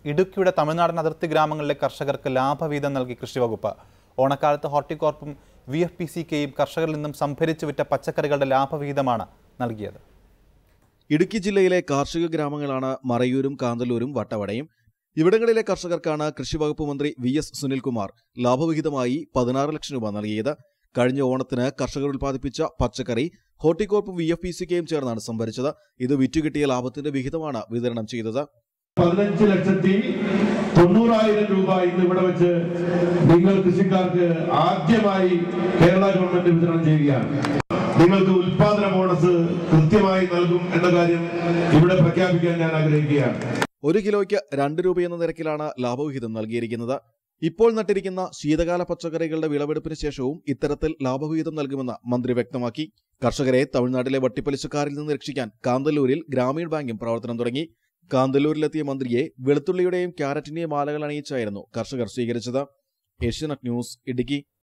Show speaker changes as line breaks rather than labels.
ഇടുക്കിയുടെ തമിഴ്നാടൻ അതിർത്തി ഗ്രാമങ്ങളിലെ കർഷകർക്ക് ലാഭവീതം നൽകി കൃഷിവകുപ്പ് ഓണക്കാലത്ത് ഹോർട്ടികോർപ്പും വി എഫ് പി സി കെയും കർഷകരിൽ നിന്നും സംഭരിച്ചു വിറ്റ പച്ചക്കറികളുടെ ലാഭവിഹിതമാണ് നൽകിയത്
ഇടുക്കി ജില്ലയിലെ കാർഷിക ഗ്രാമങ്ങളാണ് മറയൂരും കാന്തല്ലൂരും വട്ടവടയും ഇവിടങ്ങളിലെ കർഷകർക്കാണ് കൃഷിവകുപ്പ് മന്ത്രി വി എസ് സുനിൽകുമാർ ലാഭവിഹിതമായി പതിനാറ് ലക്ഷം രൂപ നൽകിയത് കഴിഞ്ഞ ഓണത്തിന് കർഷകർ ഉൽപ്പാദിപ്പിച്ച പച്ചക്കറി Horticorp V F P C കെയും ചേർന്നാണ് സംഭരിച്ചത് ഇത് വിറ്റുകിട്ടിയ ലാഭത്തിന്റെ വിഹിതമാണ് വിതരണം ചെയ്തത്
പതിനഞ്ച് ലക്ഷത്തി തൊണ്ണൂറായിരം രൂപ ഇന്ന് ഇവിടെ വെച്ച് നിങ്ങൾ കൃഷിക്കാർക്ക് ആദ്യമായി കേരള ഗവൺമെന്റ് വിതരണം ചെയ്യുകയാണ് നിങ്ങൾക്ക് ഉൽപാദന ബോണസ് കൃത്യമായി നൽകും എന്ന കാര്യം ഇവിടെ പ്രഖ്യാപിക്കാൻ ഞാൻ ആഗ്രഹിക്കുകയാണ്
ഒരു കിലോയ്ക്ക് രണ്ട് രൂപയെന്ന നിരക്കിലാണ് ലാഭവിഹിതം നൽകിയിരിക്കുന്നത് ഇപ്പോൾ നട്ടിരിക്കുന്ന ശീതകാല പച്ചക്കറികളുടെ വിളവെടുപ്പിന് ശേഷവും ഇത്തരത്തിൽ ലാഭവിഹിതം നൽകുമെന്ന് മന്ത്രി വ്യക്തമാക്കി കർഷകരെ തമിഴ്നാട്ടിലെ വട്ടിപ്പലിശക്കാരിൽ നിന്ന് രക്ഷിക്കാൻ കാന്തല്ലൂരിൽ ഗ്രാമീൺ ബാങ്കും പ്രവർത്തനം തുടങ്ങി കാന്തല്ലൂരിലെത്തിയ മന്ത്രിയെ വെളുത്തുള്ളിയുടെയും ക്യാരറ്റിന്റെയും മാലകൾ അണിയിച്ചായിരുന്നു കർഷകർ സ്വീകരിച്ചത് ഏഷ്യനെറ്റ് ന്യൂസ് ഇടുക്കി